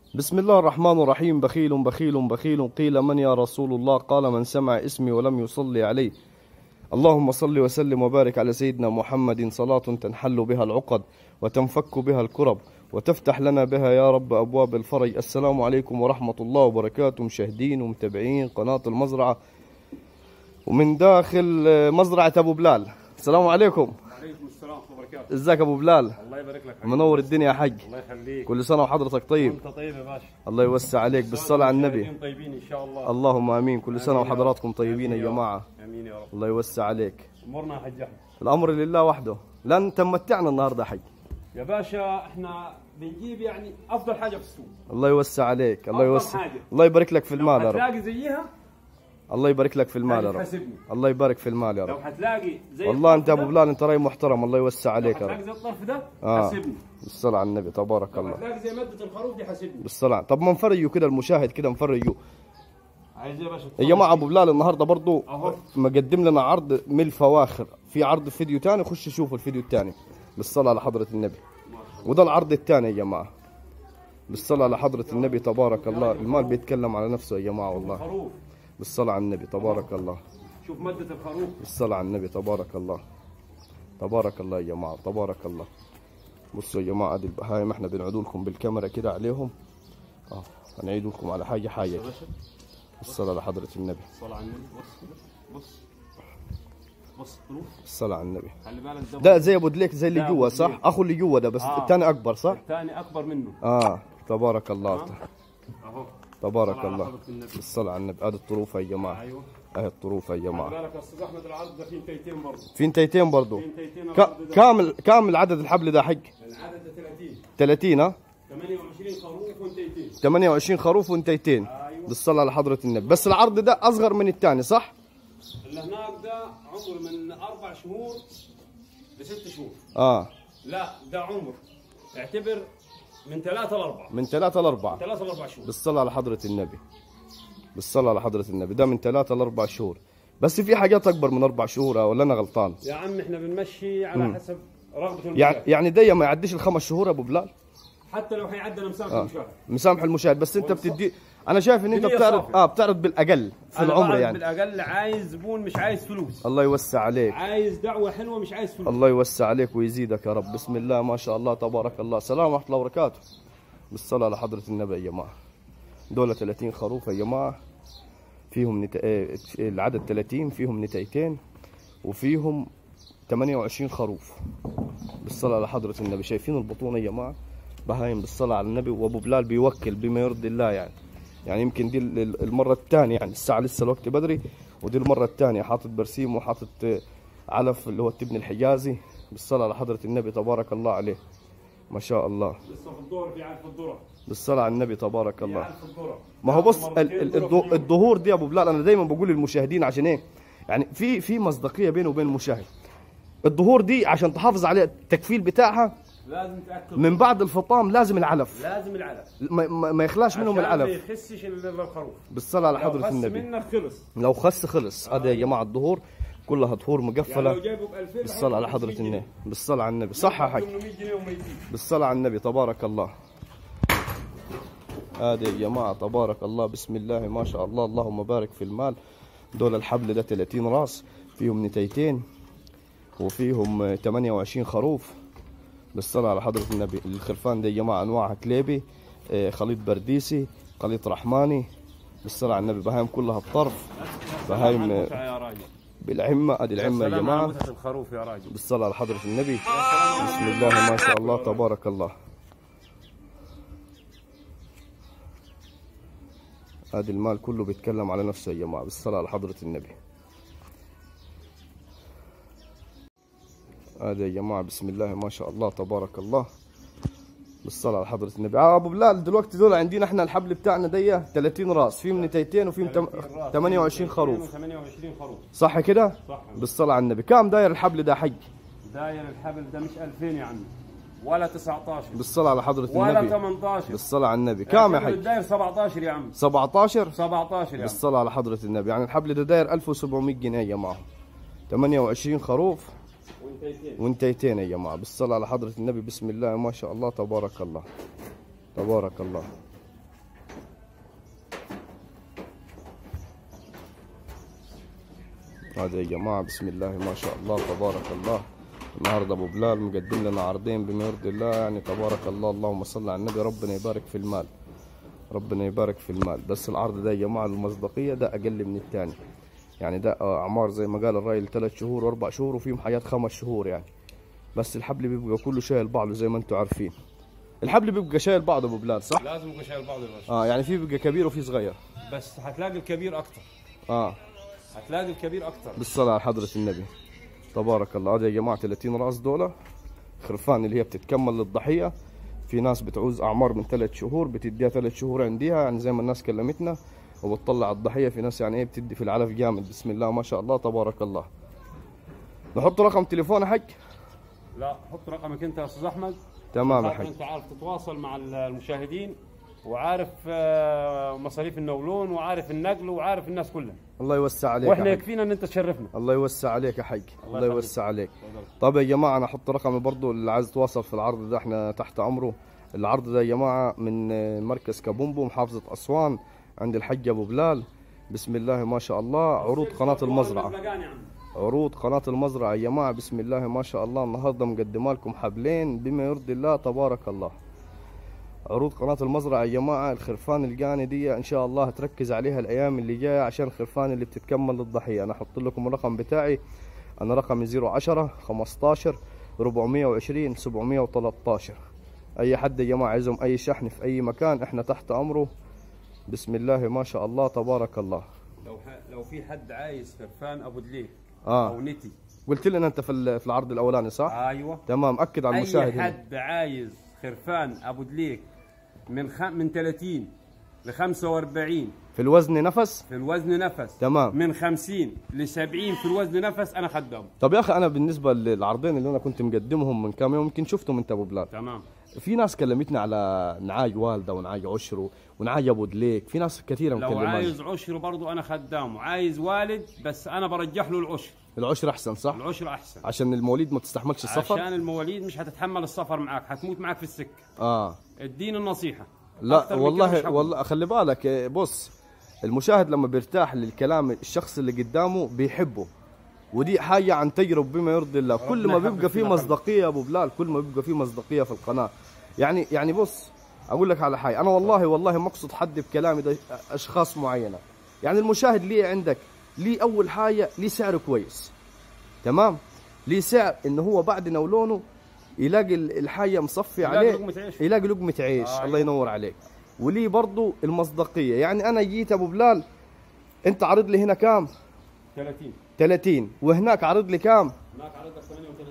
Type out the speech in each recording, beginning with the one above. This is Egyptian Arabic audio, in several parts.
بسم الله الرحمن الرحيم بخيل بخيل بخيل قيل من يا رسول الله قال من سمع اسمي ولم يصلي عليه اللهم صل وسلم وبارك على سيدنا محمد صلاة تنحل بها العقد وتنفك بها الكرب وتفتح لنا بها يا رب أبواب الفرج السلام عليكم ورحمة الله وبركاته مشاهدين ومتابعين قناة المزرعة ومن داخل مزرعة أبو بلال السلام عليكم عليكم السلام ورحمه الله وبركاته ازيك أبو بلال الله يبارك لك حبيبي. منور الدنيا يا حج الله يخليك كل سنة وحضرتك طيب انت طيب يا باشا الله يوسع عليك بالصلاة على النبي طيبين طيبين ان شاء الله اللهم امين كل سنه آمين يا رب. وحضراتكم طيبين يا آمين رب. جماعه امين يا رب الله يوسع عليك امورنا يا حج احمد الامر لله وحده لن تمتعنا النهارده حي يا باشا احنا بنجيب يعني افضل حاجه في السوق الله يوسع عليك الله أفضل يوسع حاجة. الله يبارك لك في المال يا رب هتلاقي زيها الله يبارك لك في المال يا رب حاسبني الله يبارك في المال يا لو رب هتلاقي زي والله انت الطرف ابو ده، بلال انت راي محترم الله يوسع لو عليك يا هتلاقي رب زي الطرف ده آه. حاسبني بالصلاه على النبي تبارك لو الله هتلاقي زي ماده الخروف دي حاسبني بالصلاه طب ما نفرجوا كده المشاهد كده نفرجوا عايز إيه يا باشا يا جماعه ابو بلال النهارده برضو أهو. مقدم لنا عرض من الفواخر في عرض فيديو تاني خش شوفوا الفيديو الثاني بالصلاه على حضره النبي وده العرض الثاني يا جماعه بالصلاه على حضره النبي تبارك الله المال بيتكلم على نفسه يا جماعه والله خروف بالصلاه على النبي تبارك الله شوف ماده الخروف بالصلاه على النبي تبارك الله تبارك الله يا جماعه تبارك الله بصوا يا جماعه ادي البهايم احنا بنعيد لكم بالكاميرا كده عليهم اه هنعيد لكم على حاجه حاجه يا باشا بالصلاه على حضره النبي صل على النبي بص كده بص بص خروف بالصلاه على النبي خلي بالك ده ده زي ابو دليك زي اللي ده جوا أبو صح دليك. اخو اللي جوا ده بس آه. الثاني اكبر صح الثاني اكبر منه اه تبارك الله اهو تبارك صل على الله حضرة النبي. بالصلاه على النبي ادي الطروفه يا جماعه ايوه اهي الطروفه يا خلي جماعه بالك يا استاذ احمد العرض ده فيه انتيتين برضه في انتيتين برضو فيه انتيتين كا- العرض ده كامل كامل عدد الحبل ده حق العدد ده 30 30 ها 28 خروف وانتيتين 28 خروف وانتيتين ايوه بالصلاه على حضره النبي بس العرض ده اصغر من الثاني صح اللي هناك ده عمر من اربع شهور لست شهور اه لا ده عمر اعتبر من ثلاثة لأربعة من ثلاثة لأربعة ثلاثة لأربع شهور بالصلاة على حضرة النبي بالصلاة على حضرة النبي ده من ثلاثة لأربع شهور بس في حاجات أكبر من أربع شهور ولا أنا غلطان يا عم احنا بنمشي على حسب رغبة يعني المشاهد يعني دي ما يعديش الخمس شهور أبو بلال حتى لو هيعدي مسافة آه. المشاهد مسامح المشاهد بس أنت بتدي أنا شايف إن أنت بنية بتعرض صافية. آه بتعرض بالأقل في أنا العمر بعرض يعني بالأقل عايز زبون مش عايز فلوس الله يوسع عليك عايز دعوة حلوة مش عايز فلوس الله يوسع عليك ويزيدك يا رب بسم الله ما شاء الله تبارك الله سلام ورحمة الله وبركاته بالصلاة على حضرة النبي يا جماعة دولة 30 خروف يا جماعة فيهم نت... آه، العدد 30 فيهم نتايتين وفيهم 28 خروف بالصلاة على حضرة النبي شايفين البطونة يا جماعة بهايم بالصلاة على النبي وأبو بلال بيوكل بما يرضي الله يعني يعني يمكن دي ال- ال- المرة الثانية يعني الساعة لسه الوقت بدري ودي المرة الثانية حاطط برسيم وحاطط آه، علف اللي هو التبن الحجازي بالصلاة على حضرة النبي تبارك الله عليه ما شاء الله لسه في الدور في عارف الذرة بالصلاة على النبي تبارك في الله عارف الذرة ما هو بص ال- مرتين ال- ذرة الظهو- في اليوم. الظهور دي يا ابو بلال انا دايما بقول للمشاهدين عشان ايه يعني في في مصداقيه بينه وبين المشاهد الظهور دي عشان تحافظ على التكفيل بتاعها لازم تأكل من بعد الفطام لازم العلف لازم العلف ما, ما ما يخلاش منهم عشان ما العلف يخسش الا الخروف بالصلاة على لو حضرة خس النبي منك خلص لو خس خلص هذا يا جماعة الظهور كلها ظهور يعني مقفلة لو جايبه ب 2000 بالصلاة على حضرة النبي بالصلاة على النبي صح يا حاج 800 جنيه وما يجيب بالصلاة على النبي تبارك الله هذه يا جماعة تبارك الله بسم الله ما شاء الله اللهم بارك في المال دول الحبل ده 30 راس فيهم نتايتين وفيهم آه، 28 خروف بالصلاة على حضرة النبي الخرفان دي يا جماعة أنواعها كليبي آه، خليط برديسي خليط رحماني بالصلاة على النبي بهايم كلها الطرف بهايم آه، يا راجل بالعمة ادي العمة يا سلام على جماعة متعة الخروف يا راجل بالصلاة على حضرة النبي بسم الله ما شاء الله تبارك الله هذا المال كله بيتكلم على نفسه يا جماعة بالصلاة على حضرة النبي هذا يا جماعة بسم الله ما شاء الله تبارك الله بالصلاة على حضرة النبي آه أبو بلال دلوقتي دول عندنا احنا الحبل بتاعنا دي 30 راس فيهم نتايتين وفيهم تم- 28 خروف 28 خروف صح كده؟ صح بالصلاة على النبي كم داير الحبل ده حج؟ داير الحبل ده مش 2000 يا عم ولا 19 بالصلاة على حضرة ولا النبي 18 بالصلاة على النبي كم يا حج؟ داير 17 يا عم 17 17 يا عم بالصلاة على حضرة النبي يعني الحبل ده داير 1700 جنيه يا جماعة 28 خروف وانتيتين وانتيتين يا جماعة بالصلاة على حضرة النبي بسم الله ما شاء الله تبارك الله تبارك الله هذا يا جماعة بسم الله ما شاء الله تبارك الله النهارده ابو بلال مقدم لنا عرضين بما يرضي الله يعني تبارك الله اللهم صل على النبي ربنا يبارك في المال ربنا يبارك في المال بس العرض ده يا جماعة المصداقية ده أقل من الثاني يعني ده أعمار زي ما قال الراجل ثلاث شهور وأربع شهور وفيهم حياة خمس شهور يعني بس الحبل بيبقى كله شايل بعضه زي ما انتم عارفين الحبل بيبقى شايل بعضه ابو بلال صح؟ لازم يكون شايل بعض الرش اه يعني في بيبقى كبير وفي صغير بس هتلاقي الكبير اكتر اه هتلاقي الكبير اكتر بالصلاة على حضرة النبي تبارك الله هذا يا جماعة 30 راس دولة خرفان اللي هي بتتكمل للضحية في ناس بتعوز أعمار من ثلاث شهور بتديها ثلاث شهور عنديها يعني زي ما الناس كلمتنا وبتطلع الضحية في ناس يعني ايه بتدي في العلف جامد بسم الله ما شاء الله تبارك الله نحط رقم تليفون يا حاج لا حط رقمك انت يا استاذ احمد تمام يا خاطر حاج انت عارف تتواصل مع المشاهدين وعارف آه، مصاريف النولون وعارف النقل وعارف الناس كلها الله يوسع عليك واحنا يا حاج. يكفينا ان انت تشرفنا الله يوسع عليك يا حاج الله يخليك. يوسع عليك تفضل. طب يا جماعة أنا أحط رقمي برضو اللي عايز يتواصل في العرض ده احنا تحت أمره العرض ده يا جماعة من آه، مركز كابومبو محافظة أسوان عند الحج أبو بلال بسم الله ما شاء الله عروض قناة المزرعة مبلغان يا عم. عروض قناة المزرعة يا جماعة بسم الله ما شاء الله النهاردة مقدمة لكم حبلين بما يرضي الله تبارك الله عروض قناة المزرعة يا جماعة الخرفان القاني دي إن شاء الله تركز عليها الأيام اللي جاية عشان الخرفان اللي بتتكمل للضحية أنا أحط لكم الرقم بتاعي أنا رقمي 010 15 420 713 أي حد يا جماعة عايزهم أي شحن في أي مكان إحنا تحت أمره بسم الله ما شاء الله تبارك الله لو ح- لو في حد عايز خرفان ابو دليل آه. او نتي قلت لنا أنت في ال- في العرض الأولاني صح؟ ايوه تمام أكد على المشاهد اي هنا. حد عايز خرفان ابو دليك من خ... من 30 ل 45 في الوزن نفس في الوزن نفس تمام. من 50 ل 70 في الوزن نفس انا خدام طب يا اخي انا بالنسبه للعرضين اللي انا كنت مقدمهم من كام يوم يمكن شفتهم انت ابو بلال تمام في ناس كلمتنا على نعاج والده ونعاج عشر ونعاج ابو دليك في ناس كثيره لو مكلماني عايز عشر برضو انا خدامه عايز والد بس انا برجح له العشر العشر احسن صح العشر احسن عشان المواليد ما تستحملش السفر عشان المواليد مش هتتحمل السفر معاك هتموت معاك في السكه اه اديني النصيحه لا أكتر من كده مش والله هقول. والله خلي بالك إيه، بص المشاهد لما بيرتاح للكلام الشخص اللي قدامه بيحبه ودي حاجه عن تجربه بما يرضي الله كل ما يحبك بيبقى فيه فينا مصداقيه يا ابو بلال كل ما بيبقى فيه مصداقيه في القناه يعني يعني بص اقول لك على حاجه انا والله والله ما اقصد حد بكلامي ده اشخاص معينه يعني المشاهد ليه عندك ليه اول حاجه ليه سعر كويس تمام ليه سعر ان هو بعد نولونه يلاقي ال- الحاجه مصفي يلاقي عليه لقمة عيش. يلاقي لقمه عيش آه، الله ينور عليك وليه برضو المصداقيه يعني انا جيت ابو بلال انت عارض لي هنا كام 30 30 وهناك عارض لي كام هناك عرضك 38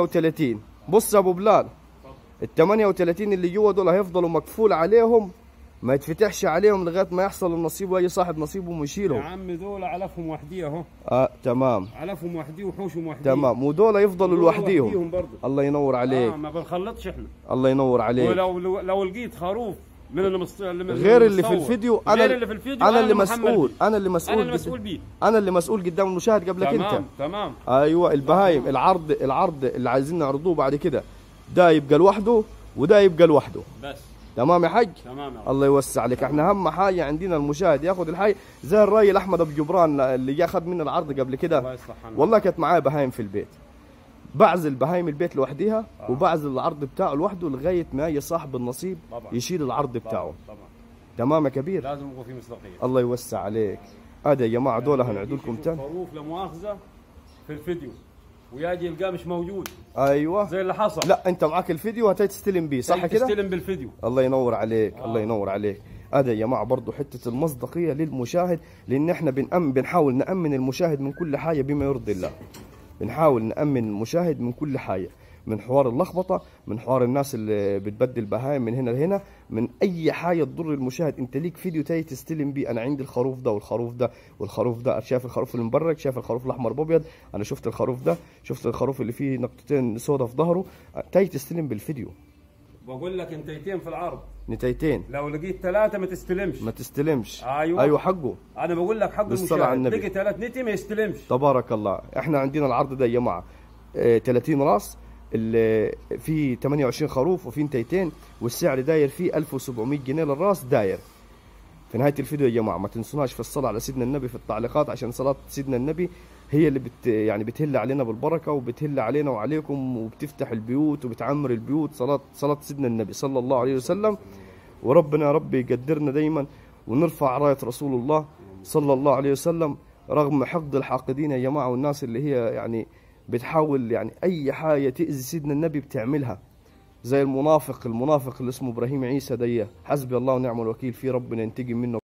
38 بص يا ابو بلال ال 38 اللي جوا دول هيفضلوا مكفول عليهم ما يتفتحش عليهم لغايه ما يحصل النصيب واي صاحب نصيبهم يا ويشيلهم عم دول علفهم وحديه اهو اه تمام علفهم وحديه وحوشهم وحديه تمام ودول يفضلوا دول لوحديهم وحديهم برضه الله ينور عليك اه ما بنخلطش احنا الله ينور عليك ولو لو, لو لقيت خروف من اللي مص... اللي من غير اللي في المصور، الفيديو غير انا اللي في الفيديو انا اللي محمل مسؤول بيه. انا اللي مسؤول انا اللي قد- مسؤول بيه انا اللي مسؤول قدام المشاهد قبلك تمام انت تمام ايوه البهايم العرض العرض اللي عايزين نعرضوه بعد كده ده يبقى لوحده وده يبقى لوحده بس تمام يا حاج تمام يا رب. الله يوسع عليك احنا اهم حاجه عندنا المشاهد ياخذ الحي زي الراجل احمد ابو جبران اللي جا اخذ مني العرض قبل الله كده يصلح حالنا والله كانت معايا بهايم في البيت بعزل بهايم البيت لوحديها وبعزل العرض بتاعه لوحده لغايه ما يجي صاحب النصيب طبعا. يشيل العرض بتاعه طبعا طبعا تمام يا كبير لازم يكون في مصداقيه الله يوسع عليك هذا يا جماعه دول هنعدوا لكم يشوف تاني خروف لا مؤاخذه في الفيديو ويجي يلقاه مش موجود ايوه زي اللي حصل لا انت معك الفيديو هتي تستلم بيه صح كده تستلم بالفيديو الله ينور عليك الله ينور عليك هذا يا جماعه برضه حته المصداقيه للمشاهد لان احنا بنأمن بنحاول نأمن المشاهد من كل حاجه بما يرضي الله بنحاول نأمن المشاهد من كل حاجه من حوار اللخبطه من حوار الناس اللي بتبدل بهايم من هنا لهنا من اي حاجه تضر المشاهد انت ليك فيديو تاي تستلم بيه انا عندي الخروف ده والخروف ده والخروف ده شايف الخروف المبرق شايف الخروف الاحمر بابيض انا شفت الخروف ده شفت الخروف اللي فيه نقطتين سودا في ظهره تاي تستلم بالفيديو بقول لك انتيتين في العرض نتايتين لو لقيت ثلاثه ما تستلمش ما تستلمش أيوة. ايوه حقه انا بقول لك حق بالصلاة على المشاهد النبي. لقي ثلاث نتي ما يستلمش تبارك الله احنا عندنا العرض ده يا جماعه اه 30 راس اللي في 28 خروف وفي نتايتين والسعر داير فيه 1700 جنيه للراس داير في نهايه الفيديو يا جماعه ما تنسوناش في الصلاه على سيدنا النبي في التعليقات عشان صلاه سيدنا النبي هي اللي بت يعني بتهل علينا بالبركه وبتهل علينا وعليكم وبتفتح البيوت وبتعمر البيوت صلاه صلاه سيدنا النبي صلى الله عليه وسلم وربنا يا رب يقدرنا دايما ونرفع رايه رسول الله صلى الله عليه وسلم رغم حقد الحاقدين يا جماعه والناس اللي هي يعني بتحاول يعني اي حاجه تاذي سيدنا النبي بتعملها زي المنافق المنافق اللي اسمه ابراهيم عيسى ديه حسبي الله ونعم الوكيل فيه ربنا ينتقم منه